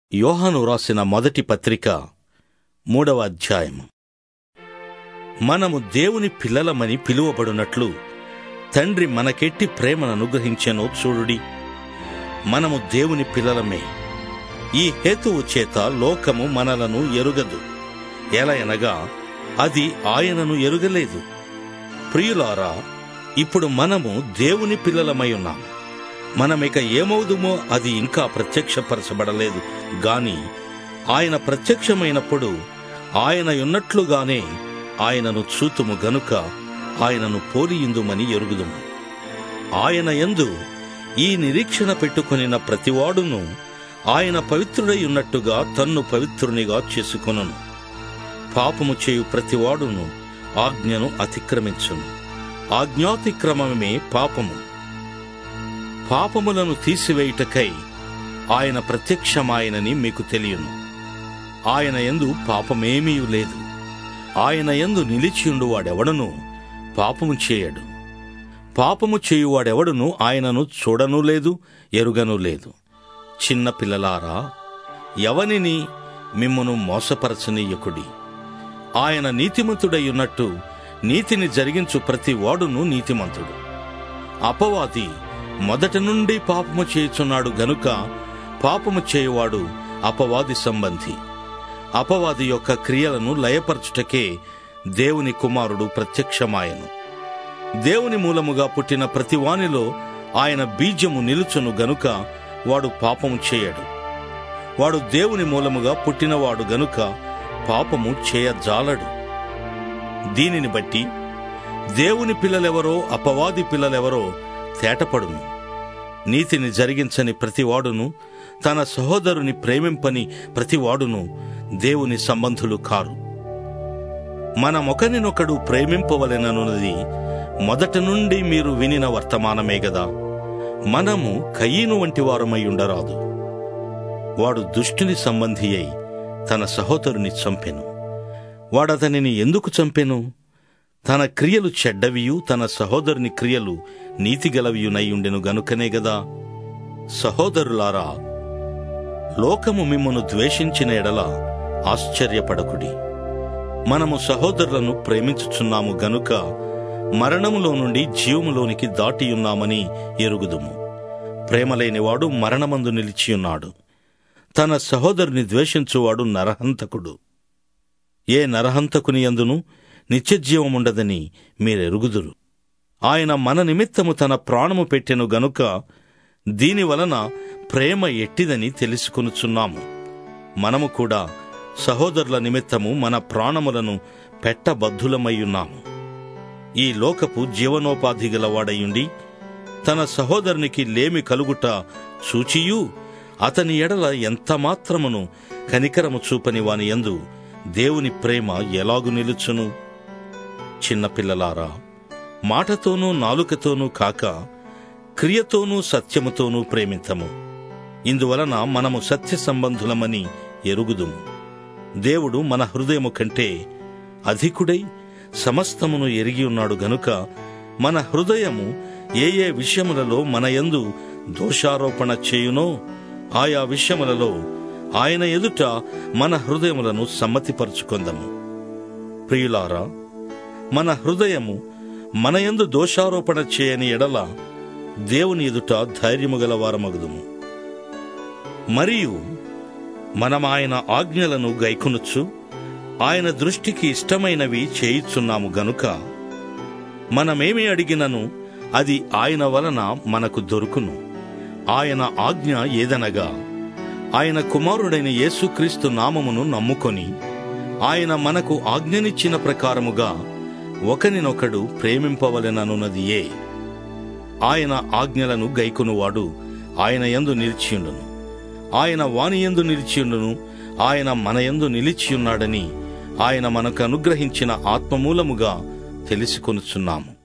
యోహాను రాసిన మొదటి పత్రిక మూడవ అధ్యాయము మనము దేవుని పిల్లలమని పిలువబడినట్లు తండ్రి మనకెట్టి ప్రేమను అనుగ్రహించెనో చూడుడి మనము దేవుని పిల్లలమే ఈ హేతువు చేత లోకము మనలను ఎరుగదు ఎలయనగా అది ఆయనను ఎరుగలేదు ప్రియులారా ఇప్పుడు మనము దేవుని పిల్లలమై ఉన్నాము మనమిక ఏమవుదుమో అది ఇంకా ప్రత్యక్షపరచబడలేదు గాని ఆయన ప్రత్యక్షమైనప్పుడు ఆయన ఉన్నట్లుగానే ఆయనను చూతుము గనుక ఆయనను పోలియుందుమని ఎరుగుదుము ఆయన యందు ఈ నిరీక్షణ పెట్టుకొనిన ప్రతివాడును ఆయన పవిత్రుడై ఉన్నట్టుగా తన్ను పవిత్రునిగా చేసుకొనును పాపము చేయు ప్రతివాడును ఆజ్ఞను అతిక్రమించును ఆజ్ఞాతిక్రమమే పాపము పాపములను తీసివేయుటకై ఆయన ప్రత్యక్షమాయనని మీకు తెలియను ఆయన యందు పాపమేమీ లేదు ఆయన యందు నిలిచియుండు వాడెవడను పాపము చేయడు పాపము చేయువాడెవడును ఆయనను చూడను లేదు ఎరుగను లేదు చిన్న పిల్లలారా ఎవనిని మిమ్మును మోసపరచనీయకుడి ఆయన నీతిమంతుడై ఉన్నట్టు నీతిని జరిగించు ప్రతి వాడును నీతిమంతుడు అపవాది మొదటి నుండి పాపము చేయుచున్నాడు గనుక పాపము చేయువాడు అపవాది సంబంధి అపవాది యొక్క క్రియలను లయపరచుటకే దేవుని కుమారుడు ప్రత్యక్షమాయను దేవుని మూలముగా పుట్టిన ప్రతివానిలో ఆయన బీజము నిలుచును గనుక వాడు పాపము చేయడు వాడు దేవుని మూలముగా పుట్టినవాడు గనుక పాపము చేయజాలడు దీనిని బట్టి దేవుని పిల్లలెవరో అపవాది పిల్లలెవరో తేటపడును నీతిని జరిగించని ప్రతివాడును తన సహోదరుని ప్రేమింపని ప్రతివాడును దేవుని సంబంధులు కారు మనమొకరినొకడు ప్రేమింపవలెననున్నది మొదట నుండి మీరు వినిన వర్తమానమే గదా మనము కయ్యను వంటి వారమై ఉండరాదు వాడు దుష్టుని సంబంధి అయి తన సహోదరుని చంపెను వాడతనిని ఎందుకు చంపెను తన క్రియలు చెడ్డవియు తన సహోదరుని క్రియలు నీతిగలవియునై ఉండెను గనుకనే గదా సహోదరులారా లోకము మిమ్మను ద్వేషించిన ఎడల ఆశ్చర్యపడకుడి మనము సహోదరులను ప్రేమించుచున్నాము గనుక మరణములో నుండి జీవములోనికి దాటియున్నామని ఎరుగుదుము ప్రేమలేనివాడు మరణమందు నిలిచియున్నాడు తన సహోదరుని ద్వేషించువాడు నరహంతకుడు ఏ నరహంతకుని అందును నిత్యజీవముండదని మీరెరుగుదురు ఆయన మన నిమిత్తము తన ప్రాణము పెట్టెను గనుక దీని వలన ప్రేమ ఎట్టిదని తెలుసుకొనుచున్నాము మనము కూడా సహోదరుల నిమిత్తము మన ప్రాణములను పెట్టబద్ధులమయ్యున్నాము ఈ లోకపు జీవనోపాధి గలవాడయుండి తన సహోదరునికి లేమి కలుగుట చూచియు అతని ఎడల ఎంత మాత్రమును కనికరము చూపని వాని యందు దేవుని ప్రేమ ఎలాగు నిలుచును చిన్నపిల్లలారా మాటతోనూ నాలుకతోనూ కాక క్రియతోనూ సత్యముతోనూ ప్రేమింతము ఇందువలన మనము సత్య సంబంధులమని ఎరుగుదుము దేవుడు మన హృదయము కంటే అధికుడై సమస్తమును ఎరిగి ఉన్నాడు గనుక మన హృదయము ఏ ఏ విషయములలో మన యందు దోషారోపణ చేయునో ఆయా విషయములలో ఆయన ఎదుట మన హృదయములను సమ్మతిపరుచుకొందము ప్రియులారా మన హృదయము మన యందు దోషారోపణ చేయని ఎడల దేవుని ఎదుట ధైర్యము గల వారమగుదుము మరియు మనం ఆయన ఆజ్ఞలను గైకొనుచు ఆయన దృష్టికి ఇష్టమైనవి చేయుచున్నాము గనుక మనమేమి అడిగినను అది ఆయన వలన మనకు దొరుకును ఆయన ఆజ్ఞ ఏదనగా ఆయన కుమారుడైన యేసుక్రీస్తు నామమును నమ్ముకొని ఆయన మనకు ఆజ్ఞనిచ్చిన ప్రకారముగా ఒకనినొకడు ప్రేమింపవలెననున్నది ఏ ఆయన ఆజ్ఞలను గైకొనువాడు ఆయన యందు నిలిచియుండును ఆయన వాని యందు నిలిచియుండును ఆయన మన యందు నిలిచియున్నాడని ఆయన మనకు అనుగ్రహించిన ఆత్మమూలముగా తెలుసుకొనుచున్నాము